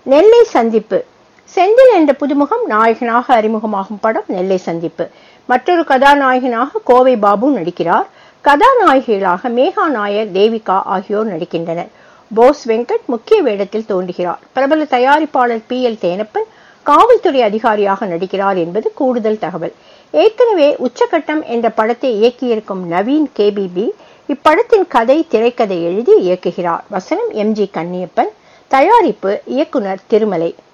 நெல்லை சந்திப்பு செந்தில் என்ற புதுமுகம் நாயகனாக அறிமுகமாகும் படம் நெல்லை சந்திப்பு மற்றொரு கதாநாயகனாக கோவை பாபு நடிக்கிறார் கதாநாயகிகளாக மேகா நாயர் தேவிகா ஆகியோர் நடிக்கின்றனர் போஸ் வெங்கட் முக்கிய வேடத்தில் தோன்றுகிறார் பிரபல தயாரிப்பாளர் பி எல் தேனப்பன் காவல்துறை அதிகாரியாக நடிக்கிறார் என்பது கூடுதல் தகவல் ஏற்கனவே உச்சகட்டம் என்ற படத்தை இயக்கியிருக்கும் நவீன் கேபிபி இப்படத்தின் கதை திரைக்கதை எழுதி இயக்குகிறார் வசனம் எம் ஜி கன்னியப்பன் தயாரிப்பு இயக்குனர் திருமலை